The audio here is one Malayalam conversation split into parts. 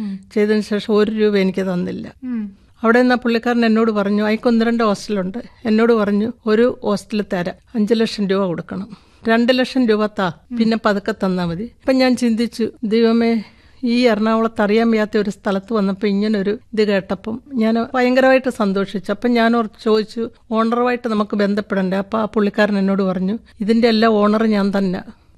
ചെയ്തതിന് ശേഷം ഒരു രൂപ എനിക്ക് തന്നില്ല അവിടെ നിന്ന് ആ പുള്ളിക്കാരൻ എന്നോട് പറഞ്ഞു അയക്ക് ഒന്ന് രണ്ട് ഹോസ്റ്റലുണ്ട് എന്നോട് പറഞ്ഞു ഒരു ഹോസ്റ്റലിൽ തരാം അഞ്ച് ലക്ഷം രൂപ കൊടുക്കണം രണ്ട് ലക്ഷം രൂപ താ പിന്നെ പതുക്കെ തന്നാൽ മതി അപ്പം ഞാൻ ചിന്തിച്ചു ദൈവമേ ഈ എറണാകുളത്ത് അറിയാൻ വയ്യാത്ത ഒരു സ്ഥലത്ത് വന്നപ്പോൾ ഇങ്ങനൊരു ഇത് കേട്ടപ്പം ഞാൻ ഭയങ്കരമായിട്ട് സന്തോഷിച്ചു അപ്പം ഞാൻ ഓർത്ത് ചോദിച്ചു ഓണറുമായിട്ട് നമുക്ക് ബന്ധപ്പെടണ്ടേ അപ്പം ആ പുള്ളിക്കാരൻ എന്നോട് പറഞ്ഞു ഇതിൻ്റെ എല്ലാം ഓണർ ഞാൻ തന്നെ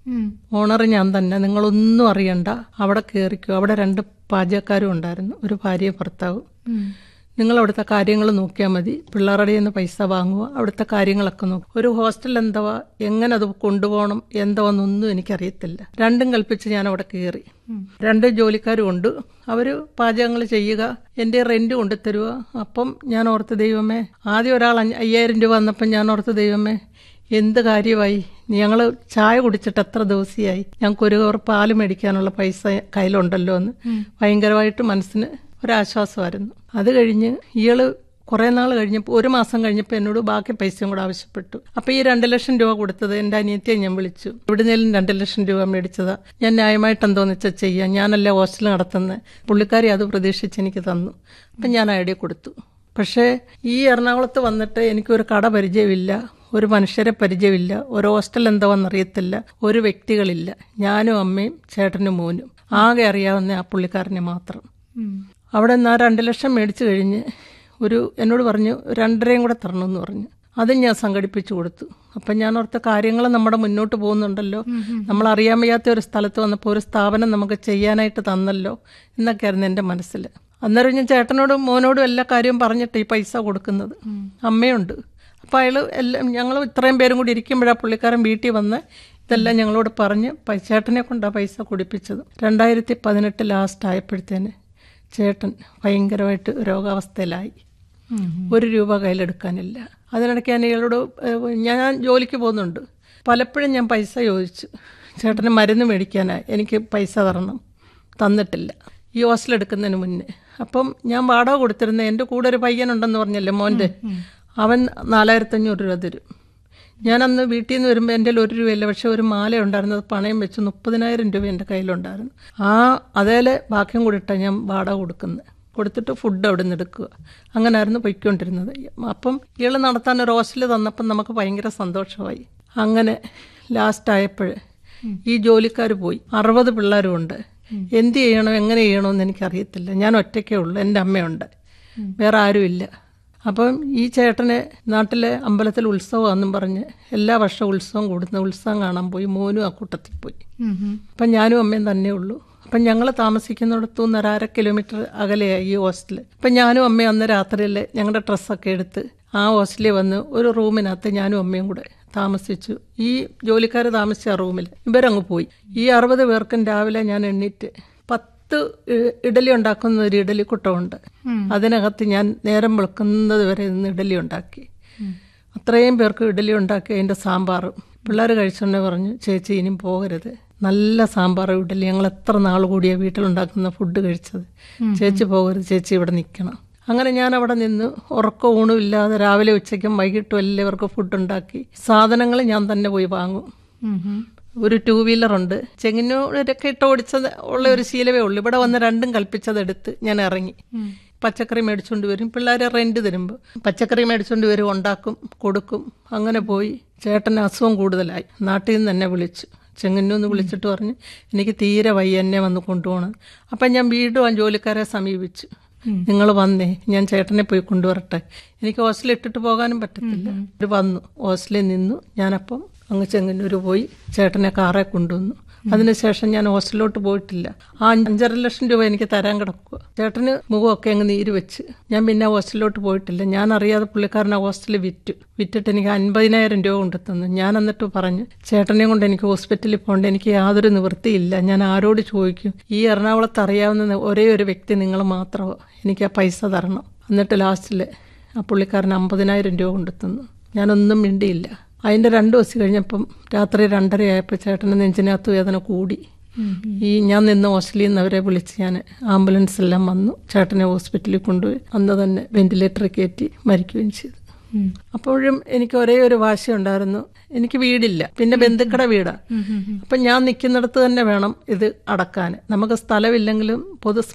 ഓണർ ഞാൻ തന്നെ നിങ്ങളൊന്നും അറിയണ്ട അവിടെ കയറിക്കോ അവിടെ രണ്ട് പാചകക്കാരും ഉണ്ടായിരുന്നു ഒരു ഭാര്യയും ഭർത്താവും നിങ്ങൾ അവിടുത്തെ കാര്യങ്ങൾ നോക്കിയാൽ മതി പിള്ളേരുടെ നിന്ന് പൈസ വാങ്ങുക അവിടുത്തെ കാര്യങ്ങളൊക്കെ നോക്കും ഒരു ഹോസ്റ്റൽ എന്തുവാ എങ്ങനെ അത് കൊണ്ടുപോകണം എന്തുവാന്നൊന്നും എനിക്കറിയത്തില്ല രണ്ടും കൽപ്പിച്ച് ഞാൻ അവിടെ കയറി രണ്ട് ജോലിക്കാരും ഉണ്ട് അവർ പാചകങ്ങൾ ചെയ്യുക എൻ്റെ റെന്റ് കൊണ്ടു തരുക അപ്പം ഞാൻ ഓർത്ത് ദൈവമേ ആദ്യം ഒരാൾ അഞ്ഞ- അയ്യായിരം രൂപ വന്നപ്പം ഞാൻ ഓർത്ത് ദൈവമേ എന്ത് കാര്യമായി ഞങ്ങൾ ചായ കുടിച്ചിട്ട് എത്ര ദിവസമായി ഞങ്ങൾക്ക് ഒരു കവർ പാല് മേടിക്കാനുള്ള പൈസ കയ്യിലുണ്ടല്ലോ എന്ന് ഭയങ്കരമായിട്ട് മനസ്സിന് ഒരാശ്വാസമായിരുന്നു അത് കഴിഞ്ഞ് ഇയാള് കുറേ നാൾ കഴിഞ്ഞപ്പോൾ ഒരു മാസം കഴിഞ്ഞപ്പോൾ എന്നോട് ബാക്കി പൈസയും കൂടെ ആവശ്യപ്പെട്ടു അപ്പോൾ ഈ രണ്ട് ലക്ഷം രൂപ കൊടുത്തത് എൻ്റെ അനിയത്തിയെ ഞാൻ വിളിച്ചു എവിടുന്നേലും രണ്ട് ലക്ഷം രൂപ മേടിച്ചതാ ഞാൻ ന്യായമായിട്ട് എന്തോന്ന് വെച്ചാൽ ചെയ്യാം ഞാനല്ലേ ഹോസ്റ്റൽ നടത്തുന്നത് പുള്ളിക്കാരി അത് പ്രതീക്ഷിച്ച് എനിക്ക് തന്നു അപ്പം ഞാൻ ഐഡിയ കൊടുത്തു പക്ഷേ ഈ എറണാകുളത്ത് വന്നിട്ട് എനിക്കൊരു കട പരിചയമില്ല ഒരു മനുഷ്യരെ പരിചയമില്ല ഒരു ഹോസ്റ്റൽ എന്താണെന്നറിയത്തില്ല ഒരു വ്യക്തികളില്ല ഞാനും അമ്മയും ചേട്ടനും മോനും ആകെ അറിയാവുന്ന ആ പുള്ളിക്കാരനെ മാത്രം അവിടെ നിന്ന് ആ രണ്ട് ലക്ഷം മേടിച്ചു കഴിഞ്ഞ് ഒരു എന്നോട് പറഞ്ഞു രണ്ടരയും കൂടെ തരണമെന്ന് പറഞ്ഞു അതും ഞാൻ സംഘടിപ്പിച്ചു കൊടുത്തു അപ്പം ഞാൻ ഓർത്ത കാര്യങ്ങൾ നമ്മുടെ മുന്നോട്ട് പോകുന്നുണ്ടല്ലോ നമ്മൾ അറിയാൻ വയ്യാത്ത ഒരു സ്ഥലത്ത് വന്നപ്പോൾ ഒരു സ്ഥാപനം നമുക്ക് ചെയ്യാനായിട്ട് തന്നല്ലോ എന്നൊക്കെയായിരുന്നു എൻ്റെ മനസ്സിൽ അന്നേരം ഞാൻ ചേട്ടനോടും മോനോടും എല്ലാ കാര്യവും പറഞ്ഞിട്ട് ഈ പൈസ കൊടുക്കുന്നത് അമ്മയുണ്ട് അപ്പോൾ അയാൾ എല്ലാം ഞങ്ങൾ ഇത്രയും പേരും കൂടി ഇരിക്കുമ്പോഴാണ് പുള്ളിക്കാരൻ വീട്ടിൽ വന്ന് ഇതെല്ലാം ഞങ്ങളോട് പറഞ്ഞ് പൈ- ചേട്ടനെ കൊണ്ടാണ് പൈസ കുടിപ്പിച്ചത് രണ്ടായിരത്തി പതിനെട്ട് ലാസ്റ്റ് ആയപ്പോഴത്തേന് ചേട്ടൻ ഭയങ്കരമായിട്ട് രോഗാവസ്ഥയിലായി ഒരു രൂപ കയ്യിലെടുക്കാനില്ല അതിനിടയ്ക്ക് ഞാൻ ഇയാളോട് ഏഹ്, ഞാൻ ജോലിക്ക് പോകുന്നുണ്ട് പലപ്പോഴും ഞാൻ പൈസ ചോദിച്ചു ചേട്ടന് മരുന്ന് മേടിക്കാനായി എനിക്ക് പൈസ തരണം തന്നിട്ടില്ല ഈ ഹോസ്റ്റൽ എടുക്കുന്നതിന് മുന്നേ അപ്പം ഞാൻ വാടക കൊടുത്തിരുന്ന എൻ്റെ കൂടെ ഒരു പയ്യനുണ്ടെന്ന് പറഞ്ഞല്ലേ മോൻ്റെ അവൻ നാലായിരത്തഞ്ഞൂറ് രൂപ തരും ഞാൻ അന്ന് വീട്ടിൽ നിന്ന് വരുമ്പോൾ എൻ്റെ കയ്യിൽ ഒരു രൂപയില്ല പക്ഷെ ഒരു മാല ഉണ്ടായിരുന്നത് പണയം വെച്ച് മുപ്പതിനായിരം രൂപ എൻ്റെ കയ്യിലുണ്ടായിരുന്നു ആ അതേലെ ബാക്കിയും കൂടി ഇട്ടാണ് ഞാൻ വാടക കൊടുക്കുന്നത് കൊടുത്തിട്ട് ഫുഡ് അവിടെ നിന്ന് എടുക്കുക അങ്ങനായിരുന്നു പൊയ്ക്കൊണ്ടിരുന്നത് അപ്പം ഇയാൾ നടത്താൻ ഒരു ഹോസ്റ്റൽ തന്നപ്പം നമുക്ക് ഭയങ്കര സന്തോഷമായി അങ്ങനെ ലാസ്റ്റ് ആയപ്പോൾ ഈ ജോലിക്കാർ പോയി അറുപത് പിള്ളേരും ഉണ്ട് എന്ത് ചെയ്യണം എങ്ങനെ ചെയ്യണമെന്ന് എനിക്കറിയത്തില്ല ഞാൻ ഒറ്റയ്ക്കേ ഉള്ളൂ എൻ്റെ അമ്മയുണ്ട് വേറെ ആരുമില്ല അപ്പം ഈ ചേട്ടനെ നാട്ടിലെ അമ്പലത്തിൽ ഉത്സവമാണെന്നും പറഞ്ഞ് എല്ലാ വർഷവും ഉത്സവം കൂടുന്ന ഉത്സവം കാണാൻ പോയി മോനും ആ കൂട്ടത്തിൽ പോയി അപ്പം ഞാനും അമ്മയും തന്നെ ഉള്ളൂ അപ്പം ഞങ്ങൾ താമസിക്കുന്നിടത്തു നിന്ന് ഒരു അര കിലോമീറ്റർ അകലെയായി ഈ ഹോസ്റ്റൽ അപ്പം ഞാനും അമ്മയും അന്ന് രാത്രിയിൽ ഞങ്ങളുടെ ഡ്രസ്സൊക്കെ എടുത്ത് ആ ഹോസ്റ്റലിൽ വന്ന് ഒരു റൂമിനകത്ത് ഞാനും അമ്മയും കൂടെ താമസിച്ചു ഈ ജോലിക്കാർ താമസിച്ച ആ റൂമിൽ ഇവരങ്ങ് പോയി ഈ അറുപത് പേർക്കും രാവിലെ ഞാൻ എണ്ണീറ്റ് പത്ത് ഇ- ഇഡലി ഉണ്ടാക്കുന്ന ഒരു ഇഡലി കുട്ടമുണ്ട് അതിനകത്ത് ഞാൻ നേരം വെളുക്കുന്നത് വരെ നിന്ന് ഇഡലി ഉണ്ടാക്കി അത്രയും പേർക്ക് ഇഡലി ഉണ്ടാക്കി അതിൻ്റെ സാമ്പാറും പിള്ളേർ കഴിച്ചോണ്ടേ പറഞ്ഞു ചേച്ചി ഇനിയും പോകരുത് നല്ല സാമ്പാറും ഇഡലി ഞങ്ങൾ എത്ര നാൾ കൂടിയാണ് വീട്ടിലുണ്ടാക്കുന്ന ഫുഡ് കഴിച്ചത് ചേച്ചി പോകരുത് ചേച്ചി ഇവിടെ നിൽക്കണം അങ്ങനെ ഞാൻ അവിടെ നിന്ന് ഉറക്കം ഊണും ഇല്ലാതെ രാവിലെ ഉച്ചയ്ക്കും വൈകിട്ടും എല്ലാവർക്കും ഫുഡ് ഉണ്ടാക്കി സാധനങ്ങൾ ഞാൻ തന്നെ പോയി വാങ്ങും ഒരു ടൂ വീലറുണ്ട് ചെങ്ങിനോടൊക്കെ ഇട്ട് ഓടിച്ചത് ഉള്ള ഒരു ശീലമേ ഉള്ളൂ ഇവിടെ വന്ന് രണ്ടും കൽപ്പിച്ചതെടുത്ത് ഞാൻ ഇറങ്ങി പച്ചക്കറി മേടിച്ചുകൊണ്ട് വരും പിള്ളേരെ റെന്റ് തരുമ്പോൾ പച്ചക്കറി മേടിച്ചുകൊണ്ട് വരും ഉണ്ടാക്കും കൊടുക്കും അങ്ങനെ പോയി ചേട്ടന് അസുഖം കൂടുതലായി നാട്ടിൽ നിന്ന് എന്നെ വിളിച്ചു ചെങ്ങന്നൂന്ന് വിളിച്ചിട്ട് പറഞ്ഞ് എനിക്ക് തീരെ വയ്യ എന്നെ വന്ന് കൊണ്ടുപോകണം അപ്പം ഞാൻ വീണ്ടും ആ ജോലിക്കാരെ സമീപിച്ചു നിങ്ങൾ വന്നേ ഞാൻ ചേട്ടനെ പോയി കൊണ്ടുവരട്ടെ എനിക്ക് ഹോസ്റ്റലിൽ ഇട്ടിട്ട് പോകാനും പറ്റത്തില്ല അവർ വന്നു ഹോസ്റ്റലിൽ നിന്നു ഞാനപ്പം അങ്ങ് ചെങ്ങന്നൂർ പോയി ചേട്ടനെ കാറെ കൊണ്ടുവന്നു അതിനുശേഷം ഞാൻ ഹോസ്റ്റലിലോട്ട് പോയിട്ടില്ല ആ അഞ്ചര ലക്ഷം രൂപ എനിക്ക് തരാൻ കിടക്കുക ചേട്ടന് മുഖമൊക്കെ അങ്ങ് നീര് വെച്ച് ഞാൻ പിന്നെ ഹോസ്റ്റലിലോട്ട് പോയിട്ടില്ല ഞാൻ അറിയാതെ പുള്ളിക്കാരൻ ആ ഹോസ്റ്റലിൽ വിറ്റു വിറ്റിട്ട് എനിക്ക് അൻപതിനായിരം രൂപ കൊണ്ട് തന്നു ഞാൻ എന്നിട്ട് പറഞ്ഞു ചേട്ടനെ കൊണ്ട് എനിക്ക് ഹോസ്പിറ്റലിൽ പോകേണ്ട എനിക്ക് യാതൊരു നിവൃത്തിയില്ല ഞാൻ ആരോട് ചോദിക്കും ഈ എറണാകുളത്ത് അറിയാവുന്ന ഒരേ ഒരു വ്യക്തി നിങ്ങൾ മാത്രമോ എനിക്ക് ആ പൈസ തരണം എന്നിട്ട് ലാസ്റ്റിൽ ആ പുള്ളിക്കാരൻ അമ്പതിനായിരം രൂപ കൊണ്ട് തന്നു ഞാനൊന്നും മിണ്ടിയില്ല അതിൻ്റെ രണ്ട് ദിവസം കഴിഞ്ഞപ്പം രാത്രി രണ്ടരയായപ്പോൾ ചേട്ടന് നെഞ്ചിനകത്ത് വേദന കൂടി ഈ ഞാൻ നിന്ന് ഹോസ്റ്റലിൽ നിന്ന് അവരെ വിളിച്ച് ഞാൻ ആംബുലൻസ് എല്ലാം വന്നു ചേട്ടനെ ഹോസ്പിറ്റലിൽ കൊണ്ടുപോയി അന്ന് തന്നെ വെന്റിലേറ്ററിൽ കയറ്റി മരിക്കുകയും ചെയ്തു അപ്പോഴും എനിക്ക് ഒരേ ഒരു വാശിയുണ്ടായിരുന്നു എനിക്ക് വീടില്ല പിന്നെ ബന്ധുക്കളുടെ വീടാ അപ്പം ഞാൻ നിൽക്കുന്നിടത്ത് തന്നെ വേണം ഇത് അടക്കാൻ നമുക്ക് സ്ഥലമില്ലെങ്കിലും പൊതു